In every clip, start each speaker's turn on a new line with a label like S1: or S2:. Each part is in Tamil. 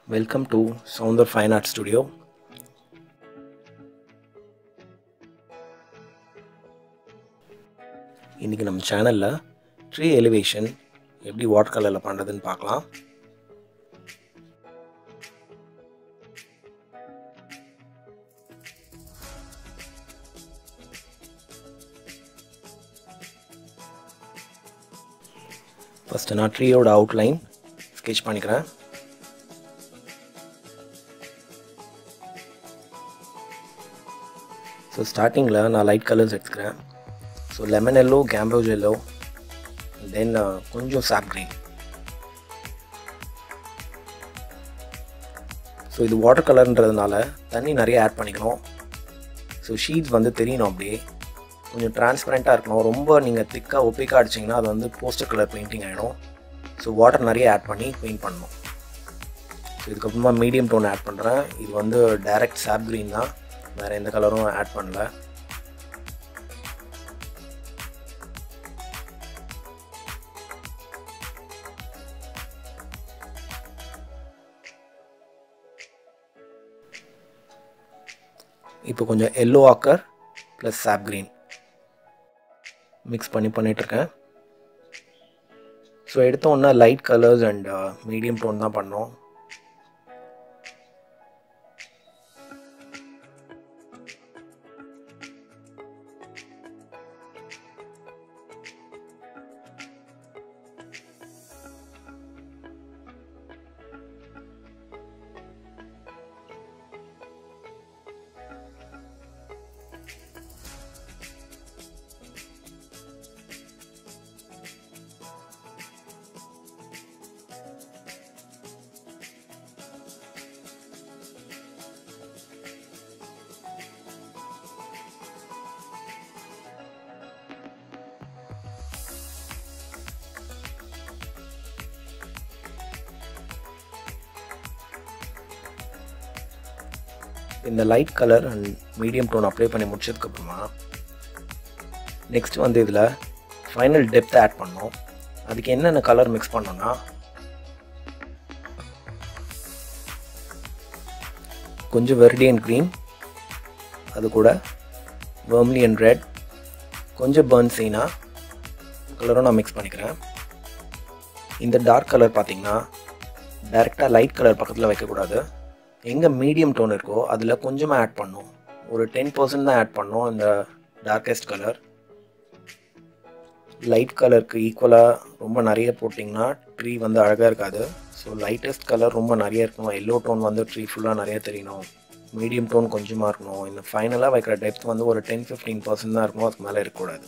S1: Welcome to Soundar Fine Art Studio. இன்றைக்கி நம்ம சேனலில் ட்ரீ எலிவேஷன் எப்படி வாட்டர் கலரில் பண்ணுறதுன்னு பார்க்கலாம் ஃபஸ்ட்டு நான் ட்ரீயோட அவுட்லைன் ஸ்கெச் பண்ணிக்கிறேன் ஸோ ஸ்டார்டிங்கில் நான் லைட் கலர்ஸ் எடுத்துக்கிறேன் so lemon yellow gamboge yellow then கொஞ்சம் சாப் க்ரீன் ஸோ இது வாட்டர் கலர்ன்றதுனால தண்ணி நிறைய ஆட் பண்ணிக்கணும் ஸோ ஷீட்ஸ் வந்து தெரியணும் அப்படியே கொஞ்சம் டிரான்ஸ்பரண்ட்டாக இருக்கணும் ரொம்ப நீங்கள் திக்காக ஒப்பிக்காக அடிச்சிங்கன்னா அது வந்து போஸ்டர் கலர் பெயிண்டிங் ஆகிடும் ஸோ வாட்டர் நிறைய ஆட் பண்ணி பெயிண்ட் பண்ணணும் ஸோ இதுக்கப்புறமா மீடியம் டோன் ஆட் பண்ணுறேன் இது வந்து டைரக்ட் சாப் க்ரீன் தான் வேறு எந்த கலரும் ஆட் பண்ணல இப்போ கொஞ்சம் yellow ochre plus sap green mix பண்ணி பண்ணிகிட்ருக்கேன் ஸோ எடுத்தோன்னா light colours and medium tone தான் பண்ணோம் இந்த light colour and medium tone apply பண்ணி முடிச்சதுக்கப்புறமா நெக்ஸ்ட் வந்து இதில் ஃபைனல் டெப்த் ஆட் பண்ணோம் அதுக்கு என்னென்ன கலர் மிக்ஸ் பண்ணோன்னா கொஞ்சம் வெர்டியன் க்ரீன் அது கூட வெர்ம்லியன் ரெட் கொஞ்சம் பர்ன் சீனா கலரும் நான் மிக்ஸ் பண்ணிக்கிறேன் இந்த டார்க் கலர் பார்த்தீங்கன்னா டைரெக்டாக லைட் கலர் பக்கத்தில் வைக்கக்கூடாது எங்கே மீடியம் டோன் இருக்கோ அதில் கொஞ்சமாக ஆட் பண்ணும் ஒரு டென் பர்சன்ட் தான் ஆட் பண்ணோம் இந்த டார்க்கஸ்ட் கலர் லைட் கலருக்கு ஈக்குவலாக ரொம்ப நிறைய போட்டிங்கன்னா ட்ரீ வந்து அழகாக இருக்காது ஸோ லைட்டஸ்ட் கலர் ரொம்ப நிறைய இருக்கணும் எல்லோ டோன் வந்து ட்ரீ ஃபுல்லாக நிறைய தெரியணும் மீடியம் டோன் கொஞ்சமாக இருக்கணும் இந்த ஃபைனலாக வைக்கிற டெப்த் வந்து ஒரு டென் ஃபிஃப்டீன் பர்சன்ட் தான் இருக்கணும் அதுக்கு மேலே இருக்கக்கூடாது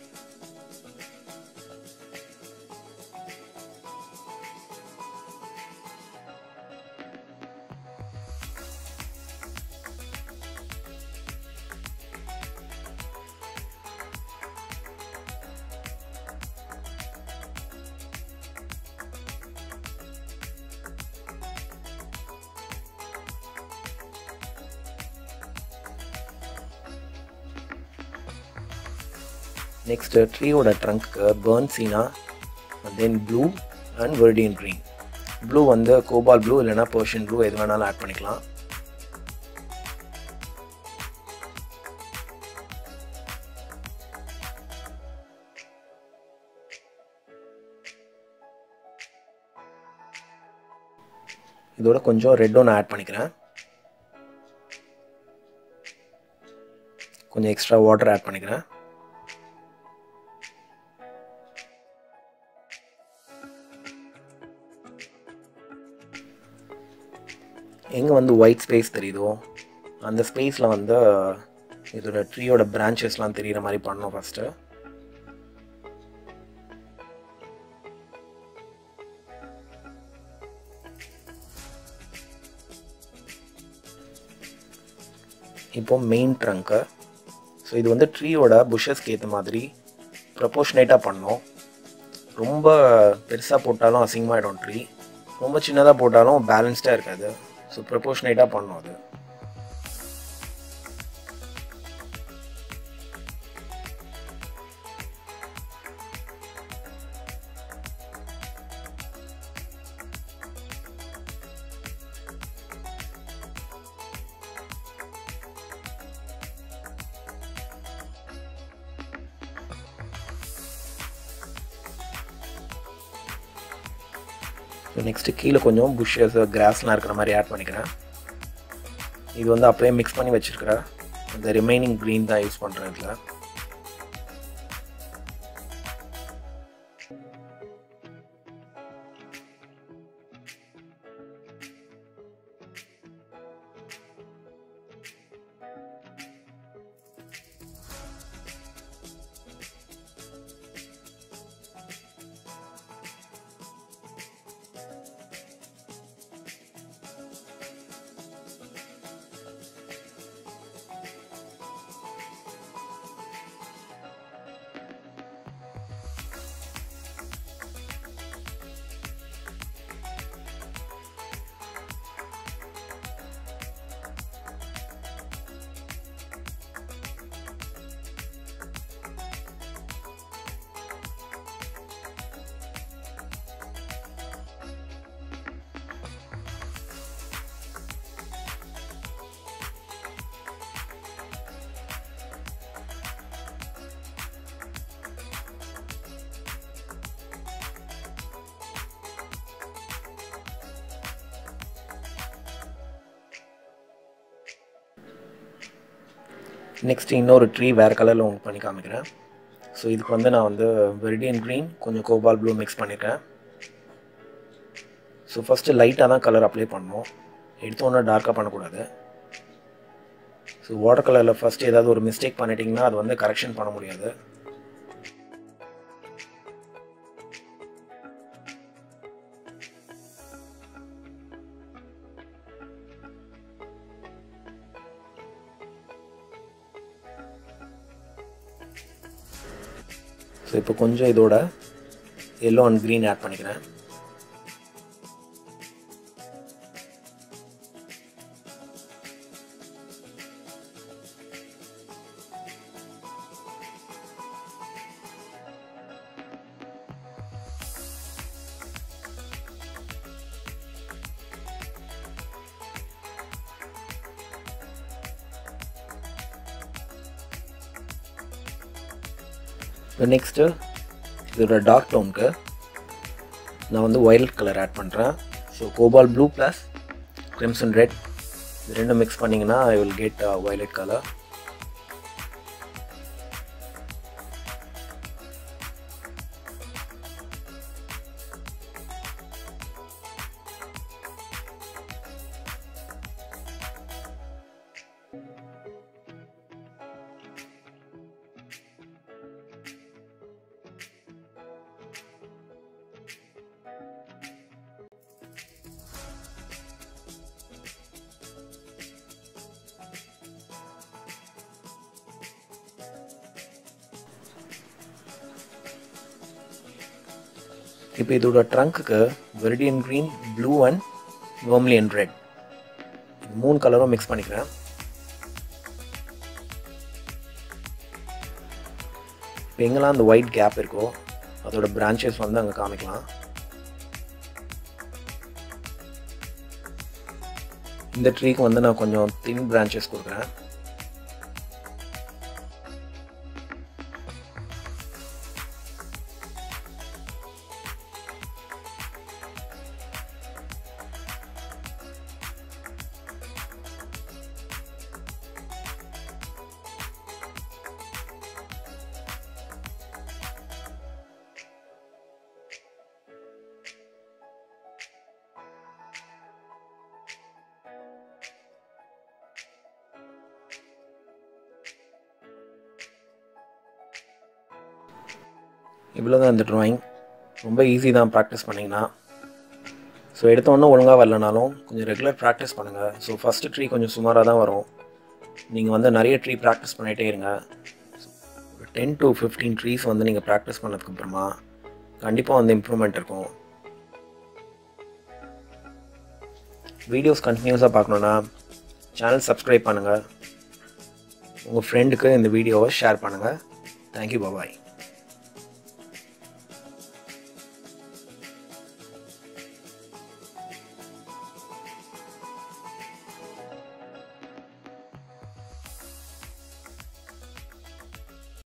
S1: நெக்ஸ்ட் ட்ரீயோட ட்ரங்க்கு burnt sienna then blue and viridian green blue வந்து கோபால் ப்ளூ இல்லைனா பர்ஷியன் ப்ளூ எது வேணாலும் ஆட் பண்ணிக்கலாம் இதோட கொஞ்சம் ரெட் ஒன்று ஆட் பண்ணிக்கிறேன் கொஞ்சம் எக்ஸ்ட்ரா வாட்டர் ஆட் பண்ணிக்கிறேன் எங்கே வந்து ஒயிட் ஸ்பேஸ் தெரியுதோ அந்த ஸ்பேஸில் வந்து இதோட ட்ரீயோட பிரான்ச்சஸ்லாம் தெரிகிற மாதிரி பண்ணோம் ஃபஸ்ட்டு இப்போ மெயின் ட்ரங்க்கு ஸோ இது வந்து ட்ரீயோட புஷஸ்க்கு ஏற்ற மாதிரி ப்ரப்போர்ஷனேட்டாக பண்ணோம் ரொம்ப பெருசாக போட்டாலும் அசிங்கமாகிடும் ட்ரீ ரொம்ப சின்னதாக போட்டாலும் பேலன்ஸ்டாக இருக்காது ஸோ ப்ரப்போர்ஷனேட்டாக பண்ணோம் அது ஸோ நெக்ஸ்ட்டு கீழே கொஞ்சம் புஷ்ஷஸ் கிராஸ்லாம் இருக்கிற மாதிரி ஆட் பண்ணிக்கிறேன் இது வந்து அப்படியே மிக்ஸ் பண்ணி வச்சுருக்கிற அந்த ரிமைனிங் க்ரீன் தான் யூஸ் பண்ணுறேன் இதில் நெக்ஸ்ட் இன்னொரு ட்ரீ வேறு கலரில் உங்களுக்கு பண்ணி காமிக்கிறேன் ஸோ இதுக்கு வந்து நான் வந்து வெரிடியன் க்ரீன் கொஞ்சம் கோபால் ப்ளூ மிக்ஸ் பண்ணியிருக்கேன் ஸோ ஃபஸ்ட்டு லைட்டாக தான் கலர் அப்ளை பண்ணணும் எடுத்தோன்னே டார்க்காக பண்ணக்கூடாது ஸோ வாட்டர் கலரில் ஃபஸ்ட்டு ஏதாவது ஒரு மிஸ்டேக் பண்ணிட்டீங்கன்னா அது வந்து கரெக்ஷன் பண்ண முடியாது ஸோ இப்போ கொஞ்சம் இதோட எல்லோ அண்ட் க்ரீன் ஆட் பண்ணிக்கிறேன் இப்போ நெக்ஸ்ட்டு இதோட டார்க் டோனுக்கு நான் வந்து ஒயலட் கலர் ஆட் பண்ணுறேன் so cobalt blue plus crimson red இது ரெண்டும் மிக்ஸ் பண்ணிங்கன்னா I will get violet colour இப்போ இதோட ட்ரங்க்குக்கு viridian green blue and vermilion red மூணு கலரும் மிக்ஸ் பண்ணிக்கிறேன் இப்போ எங்கெல்லாம் அந்த ஒயிட் கேப் இருக்கோ அதோட பிரான்ச்சஸ் வந்து அங்கே காமிக்கலாம் இந்த ட்ரீக்கு வந்து நான் கொஞ்சம் தின் பிரான்ச்சஸ் கொடுக்குறேன் இவ்வளோ தான் இந்த ட்ராயிங் ரொம்ப ஈஸி தான் ப்ராக்டிஸ் பண்ணிங்கன்னா ஸோ எடுத்தோன்னே ஒழுங்காக வரலனாலும் கொஞ்சம் ரெகுலர் ப்ராக்டிஸ் பண்ணுங்கள் ஸோ ஃபஸ்ட்டு ட்ரீ கொஞ்சம் சுமாராக தான் வரும் நீங்கள் வந்து நிறைய ட்ரீ ப்ராக்டிஸ் பண்ணிகிட்டே இருங்க ஒரு டென் டு ஃபிஃப்டீன் ட்ரீஸ் வந்து நீங்கள் ப்ராக்டிஸ் பண்ணதுக்கப்புறமா கண்டிப்பாக வந்து இம்ப்ரூவ்மெண்ட் இருக்கும் வீடியோஸ் கண்டினியூஸாக பார்க்கணுன்னா சேனல் சப்ஸ்கிரைப் பண்ணுங்கள் உங்கள் ஃப்ரெண்டுக்கு இந்த வீடியோவை ஷேர் பண்ணுங்கள் தேங்க்யூ பாபாய்